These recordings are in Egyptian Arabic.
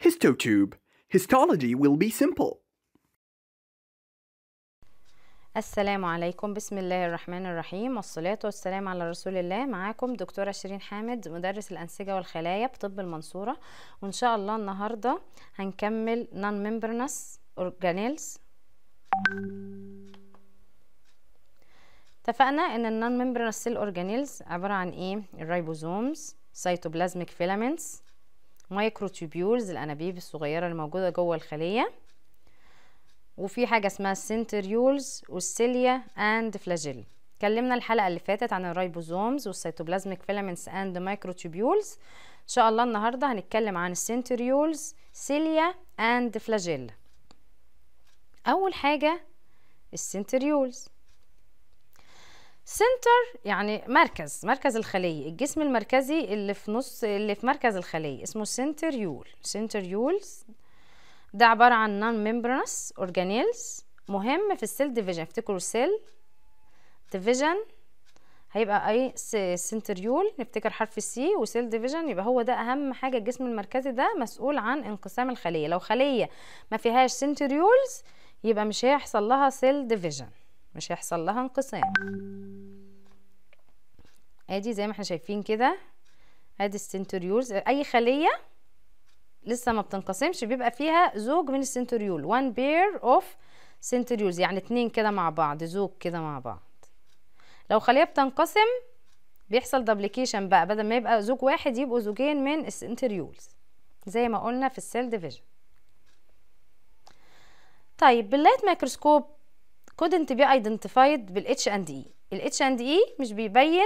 Histotube. Histology will be simple. السلام عليكم بسم الله الرحمن الرحيم والصلاة والسلام على رسول الله معاكم دكتورة شيرين حامد مدرس الأنسجة والخلايا بطب المنصورة وإن شاء الله النهاردة هنكمل non membranous organelles اتفقنا ان النون ممبرانس سيل اورجانيلز عباره عن ايه الرايبوزومز سيتوبلازميك فيلامنتس مايكروتوبيولز الانابيب الصغيره اللي موجوده جوه الخليه وفي حاجه اسمها السنتريولز والسيليا اند فلاجيل اتكلمنا الحلقه اللي فاتت عن الرايبوزومز والسيتوبلازميك فيلامنتس اند مايكروتوبيولز ان شاء الله النهارده هنتكلم عن السنتريولز سيليا اند فلاجيل اول حاجه السنتريولز سنتر يعني مركز مركز الخلية الجسم المركزي اللي في نص اللي في مركز الخلية اسمه سنتريول سنتريولز ده عبارة عن نون ممبرانس اورجانيلز مهم في السيل ديفيجن افتكروا سيل ديفيجن هيبقى اي سنتريول نفتكر حرف السي وسيل ديفيجن يبقى هو ده اهم حاجة الجسم المركزي ده مسؤول عن انقسام الخلية لو خلية ما فيهاش سنتريولز يبقى مش هيحصل لها سيل ديفيجن مش هيحصل لها انقسام ادي زي ما احنا شايفين كده ادي السنتريولز اي خليه لسه ما بتنقسمش بيبقى فيها زوج من السنتريول one pair of سنتريولز يعني اتنين كده مع بعض زوج كده مع بعض لو خليه بتنقسم بيحصل دبليكيشن بقى بدل ما يبقى زوج واحد يبقوا زوجين من السنتريولز زي ما قلنا في السيل ديفيجن طيب باللايت ميكروسكوب couldn't be identified بال H and E ال H and E مش بيبين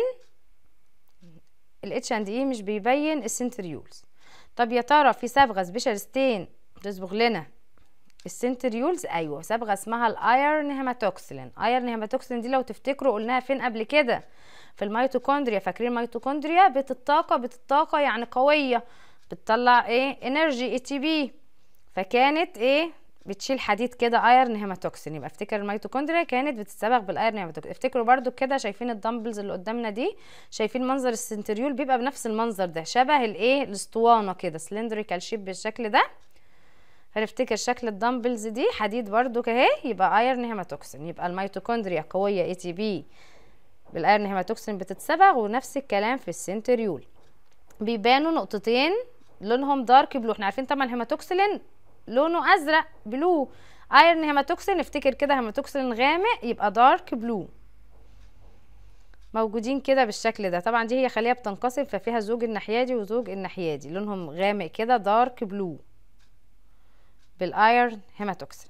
ال H and E مش بيبين السنتريولز طب يا ترى في صبغه سبيشال ستين تصبغ لنا السنتريولز ايوه صبغه اسمها الايرن هيماتوكسلين ايرن هيماتوكسلين دي لو تفتكروا قلناها فين قبل كده في الميتوكوندريا فاكرين الميتوكوندريا بتطاقه بتطاقه يعني قويه بتطلع ايه انرجي اي تي بي فكانت ايه بتشيل حديد كده ايرن هيماتوكسين يبقى افتكر الميتوكوندريا كانت بتتصبغ بالايرن هيماتوكسين افتكروا برضو كده شايفين الدمبلز اللي قدامنا دي شايفين منظر السنتريول بيبقى بنفس المنظر ده شبه الايه الاسطوانه كده سلندريكال شيب بالشكل ده هنفتكر شكل الدمبلز دي حديد برضو كاهي يبقى ايرن هيماتوكسين يبقى الميتوكوندريا قويه اي تي بي بالايرن هيماتوكسين بتتصبغ ونفس الكلام في السنتريول بيبانوا نقطتين لونهم دارك بلو احنا عارفين طبعا الهيماتوكسلين لونه ازرق بلو ايرن هيماتوكسين افتكر كده هيماتوكسين غامق يبقى دارك بلو موجودين كده بالشكل ده طبعا دي هي خليه بتنقسم ففيها زوج الناحيه دي وزوج الناحيه دي لونهم غامق كده دارك بلو بالايرن هيماتوكسين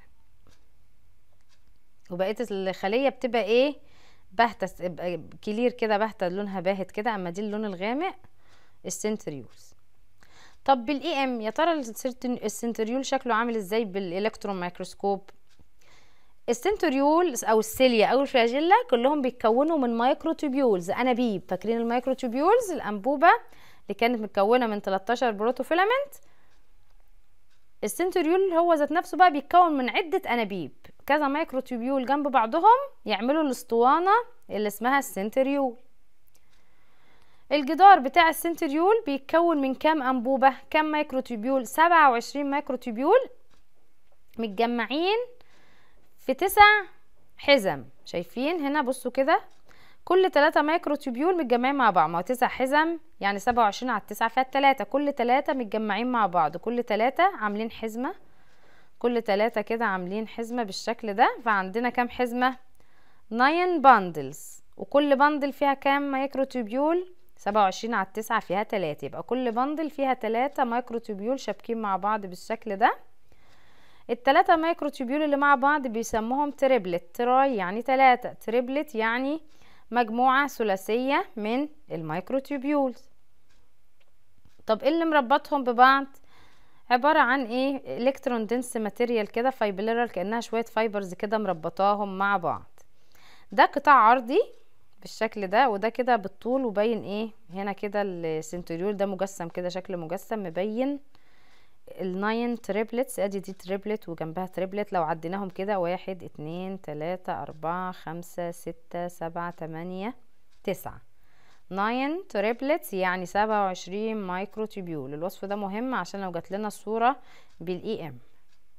وبقيه الخليه بتبقى ايه باهته كلير كده باهته لونها باهت كده اما دي اللون الغامق السنتريولز طب بالاي ام يا ترى السنتريول شكله عامل ازاي بالالكترون ميكروسكوب السنتريول او السيليا او الفلاجيلا كلهم بيتكونوا من مايكروتوبيولز انابيب فاكرين المايكروتوبيولز الانبوبه اللي كانت متكونه من 13 بروتوفيلامنت السنتريول هو ذات نفسه بقى بيتكون من عده انابيب كذا مايكروتوبيول جنب بعضهم يعملوا الاسطوانه اللي اسمها السنتريول الجدار بتاع السنتريول بيتكون من كام انبوبه كام مايكروتوبيول 27 مايكروتوبيول متجمعين في تسع حزم شايفين هنا بصوا كده كل 3 مايكروتوبيول متجمعين مع بعض ما هو 9 حزم يعني 27 على 9 فيها 3 كل 3 متجمعين مع بعض كل 3 عاملين حزمه كل 3 كده عاملين حزمه بالشكل ده فعندنا كام حزمه 9 باندلز وكل باندل فيها كام مايكروتوبيول سبعة وعشرين على التسعة فيها تلاتة يبقى كل بندل فيها تلاتة مايكروتوبيول شابكين مع بعض بالشكل ده التلاتة مايكروتوبيول اللي مع بعض بيسموهم تريبلت تراي يعني تلاتة تريبلت يعني مجموعة ثلاثية من المايكروتوبيولز طب ايه اللي مربطهم ببعض عبارة عن ايه الكترون دنس ماتيريال كده فايبرال كأنها شوية فايبرز كده مربطاهم مع بعض ده قطاع عرضي بالشكل ده وده كده بالطول وباين ايه هنا كده السنتريول ده مجسم كده شكل مجسم مبين الناين تريبلتس ادي دي تريبلت وجنبها تريبلت لو عديناهم كده واحد اتنين تلاتة اربعة خمسة ستة سبعة تمانية تسعة 9 تريبلتس يعني 27 مايكرو تيبيول الوصف ده مهم عشان لو جات لنا الصورة بالاي ام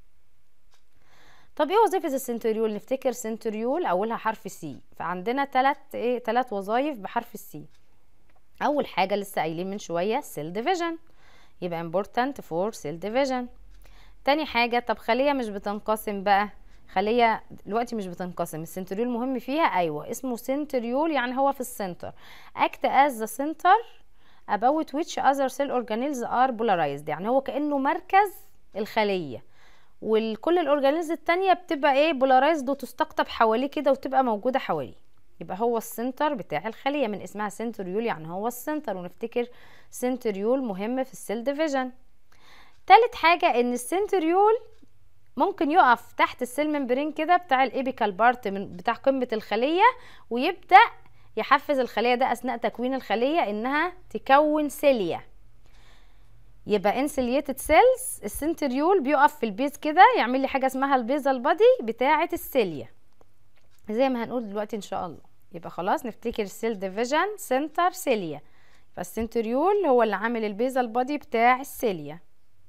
طب ايه وظيفة السنتريول نفتكر سنتريول اولها حرف سي فعندنا تلات ايه تلات وظايف بحرف السي اول حاجة لسه قايلين من شوية سيل ديفيجن يبقى important for cell division تاني حاجة طب خلية مش بتنقسم بقى خلية دلوقتي مش بتنقسم السنتريول مهم فيها ايوه اسمه سنتريول يعني هو في السنتر act as the center about which other cell organelles are polarized يعني هو كأنه مركز الخلية وكل الاورجانيلز التانية بتبقى ايه بولارايزد وتستقطب حواليه كده وتبقى موجودة حواليه يبقى هو السنتر بتاع الخلية من اسمها سنتريول يعني هو السنتر ونفتكر سنتريول مهم في السيل ديفيجن تالت حاجة ان السنتريول ممكن يقف تحت السيل ممبرين كده بتاع الابيكال بارت من بتاع قمة الخلية ويبدأ يحفز الخلية ده اثناء تكوين الخلية انها تكون سيليا يبقى انسليتد سيلز السنتريول بيقف في البيز كده يعمل لي حاجة اسمها البيزال بادي بتاعة السيليا زي ما هنقول دلوقتي ان شاء الله يبقى خلاص نفتكر السيل ديفيجن سنتر سيليا فالسنتريول هو اللي عامل البيزال بادي بتاع السيليا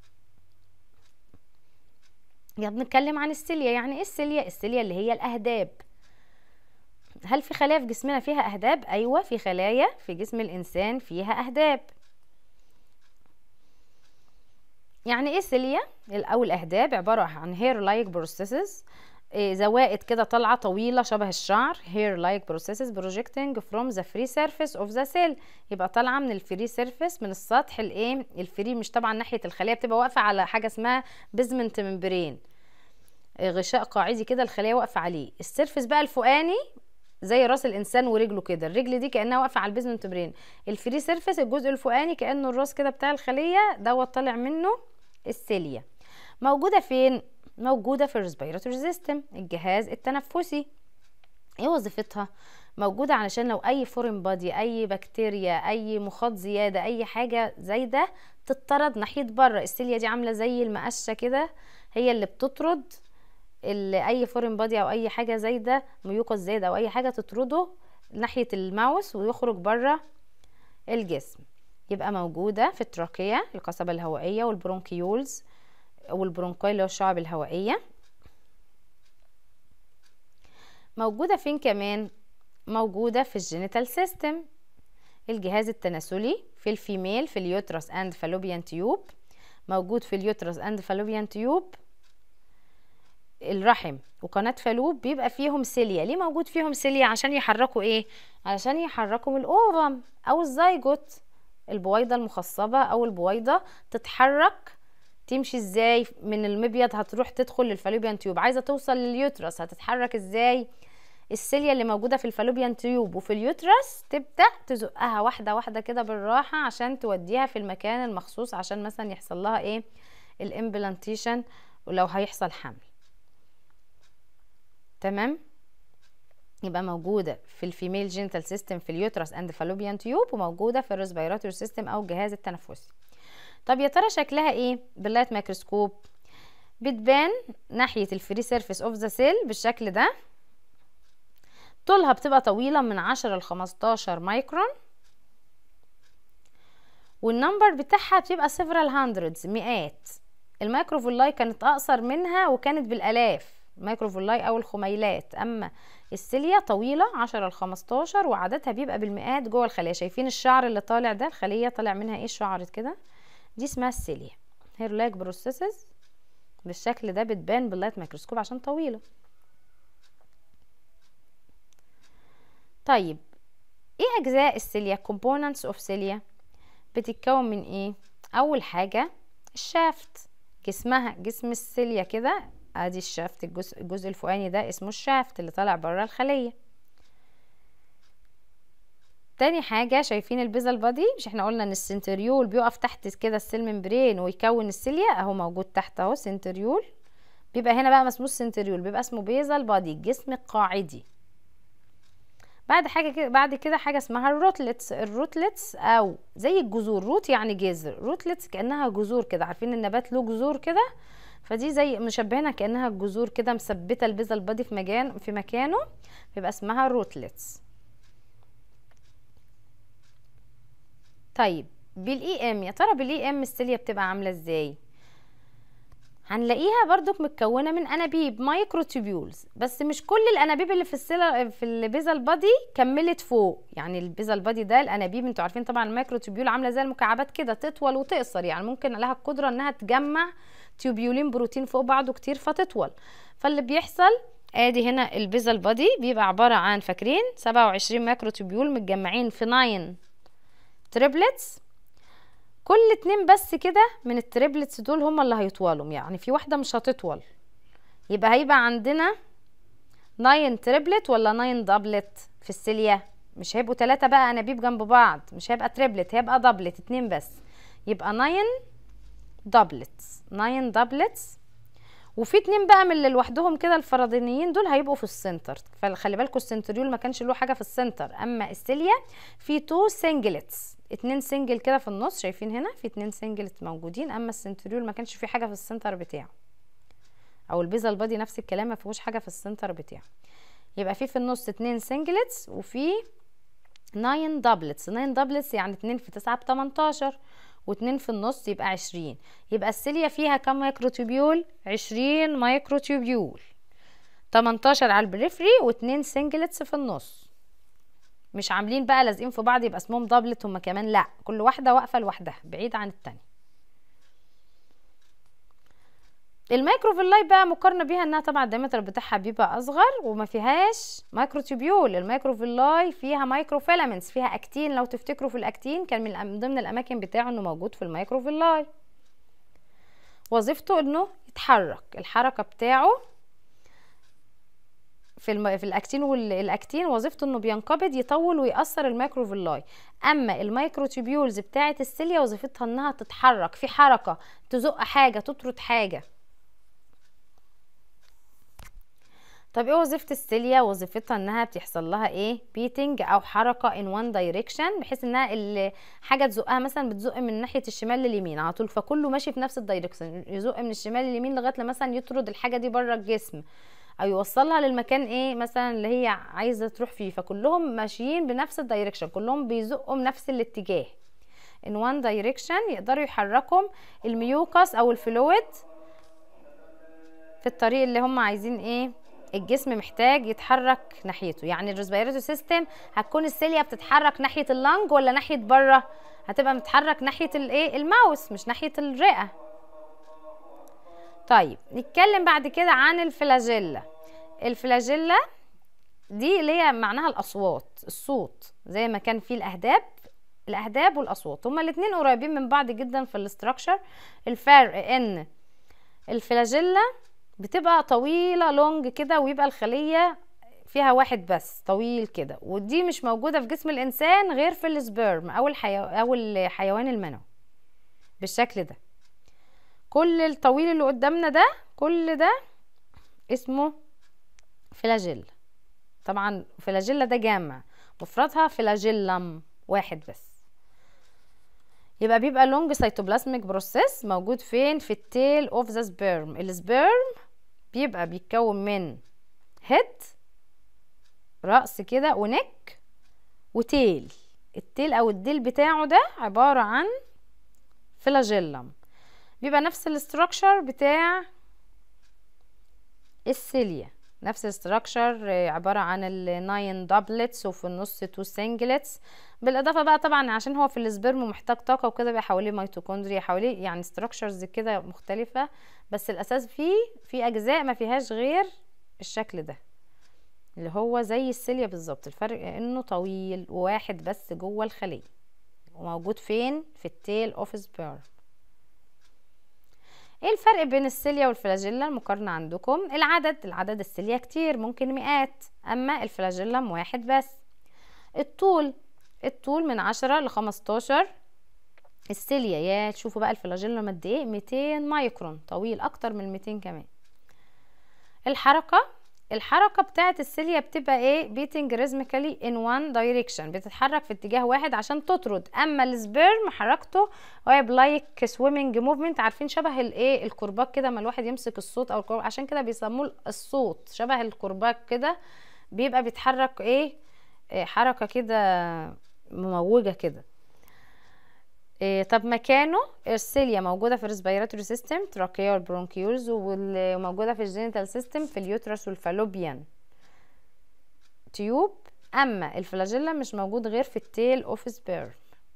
يلا بنتكلم عن السيليا يعني ايه السيليا السيليا اللي هي الاهداب هل في خلايا في جسمنا فيها اهداب ايوه في خلايا في جسم الانسان فيها اهداب يعني ايه سيليا او الاهداب عباره عن هير لايك بروسيسز زوائد كده طالعه طويله شبه الشعر hair like processes projecting from the free surface of the cell يبقى طالعه من الفري سيرفيس من السطح الايه الفري مش طبعا ناحيه الخليه بتبقى واقفه على حاجه اسمها بيزمنت ممبرين غشاء قاعدي كده الخليه واقفه عليه السيرفيس بقى الفوقاني زي راس الانسان ورجله كده الرجل دي كانها واقفه على البيزمنت ممبرين الفري سيرفيس الجزء الفوقاني كانه الراس كده بتاع الخليه دوت طالع منه السيليا موجوده فين موجودة في الريسبيراتوري سيستم الجهاز التنفسي ايه وظيفتها موجودة علشان لو اي فورين بادي اي بكتيريا اي مخاط زيادة اي حاجة زايدة تطرد ناحية بره السيليا دي عاملة زي المقشة كده هي اللي بتطرد اللي اي فورين بادي او اي حاجة زايدة ميوكوس زايدة او اي حاجة تطرده ناحية الماوس ويخرج بره الجسم يبقى موجودة في التراكية القصبة الهوائية والبرونكيولز والبرونكاي اللي هو الشعب الهوائية موجودة فين كمان موجودة في الجينيتال سيستم الجهاز التناسلي في الفيميل في اليوترس اند فالوبيان تيوب موجود في اليوترس اند فالوبيان تيوب الرحم وقناة فالوب بيبقى فيهم سيليا ليه موجود فيهم سيليا عشان يحركوا ايه علشان يحركوا الاوفم او الزيجوت البويضة المخصبة او البويضة تتحرك تمشي ازاي من المبيض هتروح تدخل للفالوبيان تيوب عايزه توصل لليوترس هتتحرك ازاي السيليا اللي موجوده في الفالوبيان تيوب وفي اليوترس تبدا تزقها واحده واحده كده بالراحه عشان توديها في المكان المخصوص عشان مثلا يحصل لها ايه الامبلانتيشن ولو هيحصل حمل تمام يبقى موجوده في الفيميل جينيتال سيستم في اليوترس اند فالوبيان تيوب وموجوده في الريسبيراتوري سيستم او الجهاز التنفسي طب يا ترى شكلها ايه باللايت ميكروسكوب بتبان ناحية الفري سيرفيس اوف ذا سيل بالشكل ده طولها بتبقى طويلة من عشرة لخمستاشر مايكرون والنمبر بتاعها بتبقى several hundreds مئات الميكروفولاي كانت اقصر منها وكانت بالالاف الميكروفولاي او الخميلات اما السيليا طويلة عشرة لخمستاشر وعددها بيبقى بالمئات جوه الخلية شايفين الشعر اللي طالع ده الخلية طالع منها ايه شعر كده دي اسمها السيليا هير لايك بروسيسز بالشكل ده بتبان باللايت ميكروسكوب عشان طويله طيب ايه اجزاء السيليا components of سيليا بتتكون من ايه اول حاجه الشافت جسمها جسم السيليا كده ادي الشافت الجزء, الجزء الفوقاني ده اسمه الشافت اللي طالع بره الخليه تاني حاجة شايفين البيزل بادي مش احنا قلنا ان السنتريول بيقف تحت كده السيل ممبرين ويكون السيليا اهو موجود تحت اهو سنتريول بيبقى هنا بقى مسموه سنتريول بيبقى اسمه بيزل بادي الجسم القاعدي بعد حاجة كده بعد كده حاجة اسمها الروتلتس الروتلتس او زي الجذور روت يعني جذر روتلتس كأنها جذور كده عارفين النبات له جذور كده فدي زي مشبهنا كأنها الجذور كده مثبتة البيزل بادي في مكان في مكانه بيبقى اسمها روتلتس طيب بالاي ام يا ترى بالاي ام السيليا بتبقى عامله ازاي هنلاقيها برضك متكونه من انابيب مايكرو تيبيولز بس مش كل الانابيب اللي في السيلا في البيزال بادي كملت فوق يعني البيزال بادي ده الانابيب انتوا عارفين طبعا المايكرو تيبيول عامله زي المكعبات كده تطول وتقصر يعني ممكن لها القدره انها تجمع تيوبيولين بروتين فوق بعضه كتير فتطول فاللي بيحصل ادي هنا البيزال بادي بيبقى عباره عن فاكرين 27 مايكرو تيبيول متجمعين في 9 تريبلتس كل اتنين بس كده من التريبلتس دول هما اللي هيطولوا يعني في واحدة مش هتطول يبقى هيبقى عندنا ناين تريبلت ولا ناين دبلت في السيليا مش هيبقوا تلاتة بقى انابيب جنب بعض مش هيبقى تريبلت هيبقى دبلت اتنين بس يبقى ناين دبلتس ناين دبلتس وفي اتنين بقى من اللي لوحدهم كده الفرضانيين دول هيبقوا في السنتر فخلي بالكوا السنتريول ما كانش له حاجه في السنتر اما السيليا في تو سنجلتس اتنين سنجل كده في النص شايفين هنا في اتنين سنجلت موجودين اما السنتريول ما كانش فيه حاجه في السنتر بتاعه او البيزا البادي نفس الكلام ما فيهوش حاجه في السنتر بتاعه يبقى في في النص اتنين سنجلتس وفي ناين دبلتس ناين دبلتس يعني اتنين في تسعة بتمنتاشر واتنين في النص يبقى عشرين يبقى السيليا فيها كم مايكروتوبيول عشرين مايكروتوبيول تمنتاشر على البريفري واتنين سنجلتس في النص مش عاملين بقى لازقين في بعض يبقى اسمهم دبلت هما كمان لا كل واحده واقفه لوحدها بعيد عن التانية المايكروفيلاي بقى مقارنه بيها انها طبعا الدايمتر بتاعها بيبقى اصغر وما فيهاش مايكروتوبيول المايكروفيلاي فيها مايكروفيلامنتس فيها اكتين لو تفتكروا في الاكتين كان من ضمن الاماكن بتاعه انه موجود في المايكروفيلاي وظيفته انه يتحرك الحركه بتاعه في الم... في الاكتين والاكتين وظيفته انه بينقبض يطول ويأثر المايكروفيلاي اما المايكروتوبيولز بتاعه السيليا وظيفتها انها تتحرك في حركه تزق حاجه تطرد حاجه طب ايه وظيفه السيليا وظيفتها انها بتحصل لها ايه بيتنج او حركه ان وان دايركشن بحيث انها اللي حاجه تزقها مثلا بتزق من ناحيه الشمال لليمين على طول فكله ماشي في نفس الدايركشن يزق من الشمال لليمين لغايه لما مثلا يطرد الحاجه دي بره الجسم او يوصلها للمكان ايه مثلا اللي هي عايزه تروح فيه فكلهم ماشيين بنفس الدايركشن كلهم بيزقوا بنفس الاتجاه in one direction يقدروا يحركوا الميوكس او الفلويد في الطريق اللي هم عايزين ايه الجسم محتاج يتحرك ناحيته يعني الريسبيراتوري سيستم هتكون السيليا بتتحرك ناحيه اللنج ولا ناحيه بره هتبقى متحرك ناحيه الايه الماوس مش ناحيه الرئه طيب نتكلم بعد كده عن الفلاجيلا الفلاجيلا دي اللي هي معناها الاصوات الصوت زي ما كان في الاهداب الاهداب والاصوات هما الاتنين قريبين من بعض جدا في الاستراكشر الفرق ان الفلاجيلا بتبقى طويله لونج كده ويبقى الخليه فيها واحد بس طويل كده ودي مش موجوده في جسم الانسان غير في السبيرم او الحيو... او الحيوان المنوي بالشكل ده كل الطويل اللي قدامنا ده كل ده اسمه فلاجيلا طبعا فلاجيلا ده جامع مفردها فلاجيلم واحد بس يبقى بيبقى لونج سيتوبلازميك بروسيس موجود فين في التيل اوف ذا سبيرم السبيرم بيبقى بيتكون من هيد رأس كده ونك وتيل التيل او الديل بتاعه ده عبارة عن فلاجيلم بيبقى نفس الاستراكشر بتاع السيليا نفس الاستراكشر عبارة عن الناين دبلتس وفي النص تو سنجلتس بالاضافة بقى طبعا عشان هو في السبرم محتاج طاقة وكده بقى حواليه ميتوكوندريا حواليه يعني استراكشرز كده مختلفة بس الاساس فيه في اجزاء ما فيهاش غير الشكل ده اللي هو زي السيليا بالظبط الفرق انه طويل وواحد بس جوه الخلية وموجود فين في التيل اوف سبيرم ايه الفرق بين السيليا والفلاجيلا المقارنة عندكم العدد العدد السيليا كتير ممكن مئات اما الفلاجيلا واحد بس الطول الطول من عشرة لخمستاشر السيليا يا تشوفوا بقى الفلاجيلا قد ايه ميتين مايكرون طويل اكتر من الميتين كمان الحركة الحركة بتاعة السيليا بتبقى ايه بيتنج ريزميكالي in one direction بتتحرك في اتجاه واحد عشان تطرد اما السبيرم حركته وهي لايك سويمنج موفمنت عارفين شبه الايه الكرباج كده ما الواحد يمسك الصوت او الكرباج عشان كده بيسموه الصوت شبه الكرباج كده بيبقى بيتحرك ايه, إيه حركة كده مموجة كده إيه طب مكانه السيليا موجودة في الريسبيراتوري سيستم تراكيا والبرونكيولز وموجودة في الجينيتال سيستم في اليوترس والفالوبيان تيوب اما الفلاجيلا مش موجود غير في التيل اوف سبيرم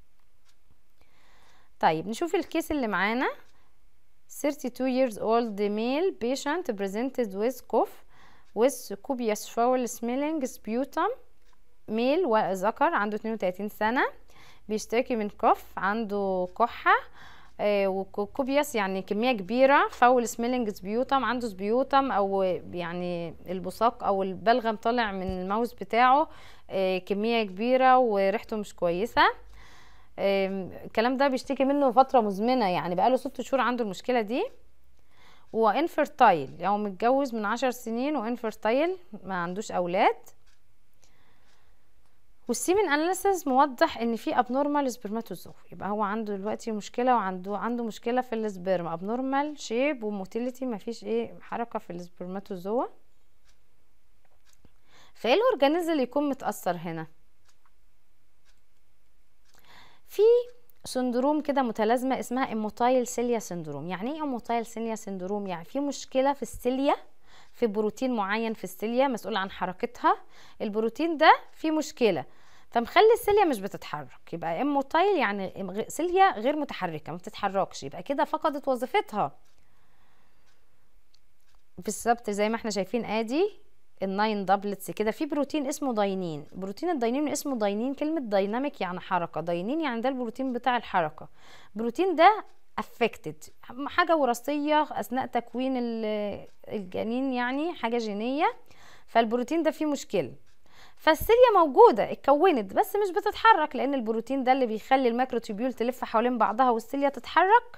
طيب نشوف الكيس اللي معانا 32 years old male patient presented with cough with copious foul smelling sputum male وذكر عنده 32 سنة بيشتكي من كف عنده كحة آه وكوبياس يعني كمية كبيرة فاول سميلينج سبيوتم عنده سبيوتم او يعني البصاق او البلغم طالع من الماوس بتاعه آه كمية كبيرة وريحته مش كويسة الكلام ده بيشتكي منه فترة مزمنة يعني بقاله ست شهور عنده المشكلة دي وانفرتايل يعني متجوز من عشر سنين وانفرتايل ما عندوش اولاد والسيمن اناليسيس موضح ان في ابنورمال سبرماتوزوا يبقى هو عنده دلوقتي مشكله وعنده عنده مشكله في السبرم ابنورمال شيب وموتيليتي مفيش ايه حركه في السبرماتوزوا فايه الاورجانيزم اللي يكون متاثر هنا في سندروم كده متلازمه اسمها اموتايل سيليا سندروم يعني ايه اموتايل سيليا سندروم يعني في مشكله في السيليا في بروتين معين في السيليا مسؤول عن حركتها البروتين ده فيه مشكله فمخلي السيليا مش بتتحرك يبقى اموتايل يعني سيليا غير متحركه ما بتتحركش يبقى كده فقدت وظيفتها في السبت زي ما احنا شايفين ادي الناين دبلتس كده في بروتين اسمه داينين بروتين الداينين اسمه داينين كلمه دايناميك يعني حركه داينين يعني ده البروتين بتاع الحركه البروتين ده affected حاجة وراثية أثناء تكوين الجنين يعني حاجة جينية فالبروتين ده فيه مشكلة فالسيليا موجودة اتكونت بس مش بتتحرك لأن البروتين ده اللي بيخلي الميكروتوبيول تلف حوالين بعضها والسيليا تتحرك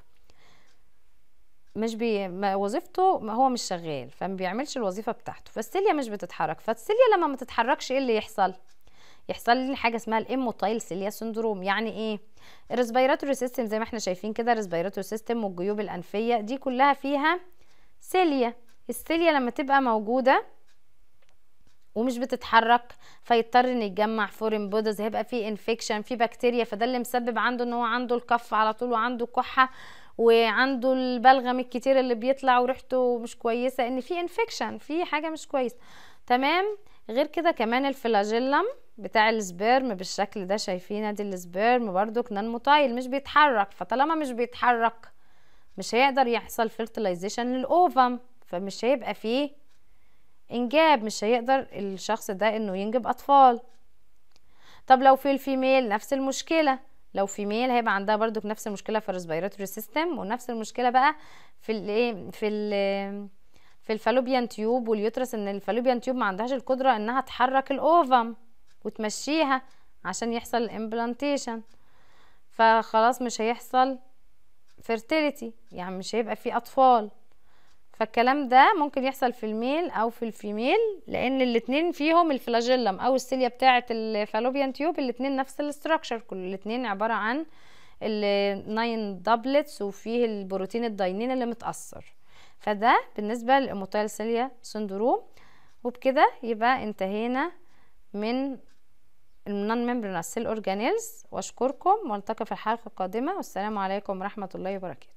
مش بي وظيفته هو مش شغال فما بيعملش الوظيفة بتاعته فالسيليا مش بتتحرك فالسيليا لما ما تتحركش ايه اللي يحصل يحصل لي حاجه اسمها الاموتايل سيليا سندروم يعني ايه الريسبيراتوري سيستم زي ما احنا شايفين كده الريسبيراتوري سيستم والجيوب الانفيه دي كلها فيها سيليا السيليا لما تبقى موجوده ومش بتتحرك فيضطر ان يتجمع فورين بودز هيبقى فيه انفكشن في بكتيريا فده اللي مسبب عنده ان هو عنده الكف على طول وعنده كحه وعنده البلغم الكتير اللي بيطلع وريحته مش كويسه ان في انفكشن في حاجه مش كويسه تمام غير كده كمان الفلاجيلم بتاع السبيرم بالشكل ده شايفين ادي السبيرم برضو كنان مطايل مش بيتحرك فطالما مش بيتحرك مش هيقدر يحصل فيرتلايزيشن للاوفم فمش هيبقى فيه انجاب مش هيقدر الشخص ده انه ينجب اطفال طب لو في الفيميل نفس المشكله لو فيميل هيبقى عندها برضو نفس المشكله في الريسبيراتوري سيستم ونفس المشكله بقى في الايه في ال في الفالوبيان تيوب واليوترس ان الفالوبيان تيوب ما عندهاش القدره انها تحرك الاوفم وتمشيها عشان يحصل الامبلانتيشن فخلاص مش هيحصل fertility يعني مش هيبقى في اطفال فالكلام ده ممكن يحصل في الميل او في الفيميل لان الاتنين فيهم الفلاجيلم او السيليا بتاعه الفالوبيان تيوب الاتنين نفس الاستراكشر كل الاتنين عباره عن الناين دبلتس وفيه البروتين الداينين اللي متاثر فده بالنسبه للاموتايل سيليا سندروم وبكده يبقى انتهينا من النون ممبرينس سيل اورجانيلز واشكركم والتقي في الحلقه القادمه والسلام عليكم ورحمه الله وبركاته